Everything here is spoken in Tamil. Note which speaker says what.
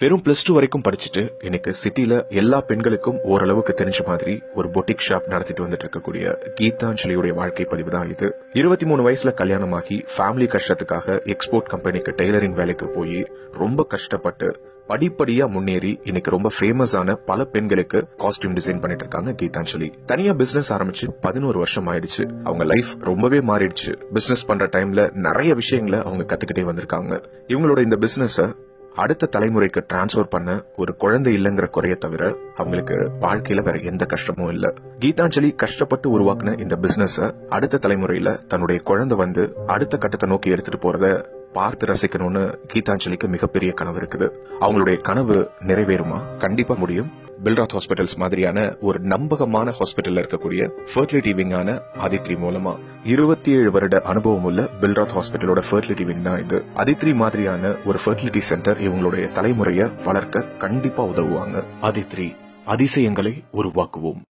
Speaker 1: வெறும் பிளஸ் டூ வரைக்கும் படிச்சுட்டு இன்னைக்கு சிட்டில எல்லா பெண்களுக்கும் ஓரளவுக்கு தெரிஞ்ச மாதிரி ஒரு பொட்டிக் ஷாப் நடத்திட்டு வந்துட்டு இருக்கக்கூடிய கீதாஞ்சலியுடைய வாழ்க்கை பதிவு தான் இது இருபத்தி மூணு வயசுல கல்யாணமாகி ஃபேமிலி கஷ்டத்துக்காக எக்ஸ்போர்ட் கம்பெனிக்கு டெய்லரிங் வேலைக்கு போய் ரொம்ப கஷ்டப்பட்டு படிப்படியா முன்னேறி இன்னைக்கு ரொம்ப ஃபேமஸான பல பெண்களுக்கு காஸ்டியூம் டிசைன் பண்ணிட்டு இருக்காங்க கீதாஞ்சலி தனியா பிசினஸ் ஆரம்பிச்சு பதினோரு வருஷம் ஆயிடுச்சு அவங்க லைஃப் ரொம்பவே மாறிடுச்சு பிசினஸ் பண்ற டைம்ல நிறைய விஷயங்களை அவங்க கத்துக்கிட்டே வந்திருக்காங்க இவங்களோட இந்த பிசினஸ அடுத்த தலைமுறைக்கு டிரான்ஸ்ஃபர் பண்ண ஒரு குழந்தை இல்லைங்கிற குறைய தவிர அவங்களுக்கு வாழ்க்கையில வேற எந்த கஷ்டமும் இல்ல கீதாஞ்சலி கஷ்டப்பட்டு உருவாக்குன இந்த பிசினஸ அடுத்த தலைமுறையில தன்னுடைய குழந்தை வந்து அடுத்த கட்டத்தை நோக்கி எடுத்துட்டு போறத பார்த்து ரசிக்கணும்னு கீதாஞ்சலிக்கு மிகப்பெரிய கனவு இருக்குது அவங்களுடைய கனவு நிறைவேறுமா கண்டிப்பா முடியும் பில்ராத் ஹாஸ்பிட்டல்ஸ் மாதிரியான ஒரு நம்பகமான ஹாஸ்பிட்டல்ல இருக்கக்கூடிய ஃபர்டிலிட்டி விங்கான ஆதித்ரி மூலமா இருபத்தி ஏழு வருட அனுபவம் உள்ள பில்ராத் ஹாஸ்பிட்டலோட ஃபர்டிலிட்டி விங் தான் இது அதித்ரி மாதிரியான ஒரு ஃபர்டிலிட்டி சென்டர் இவங்களுடைய தலைமுறையை வளர்க்க கண்டிப்பா உதவுவாங்க அதித்ரி அதிசயங்களை உருவாக்குவோம்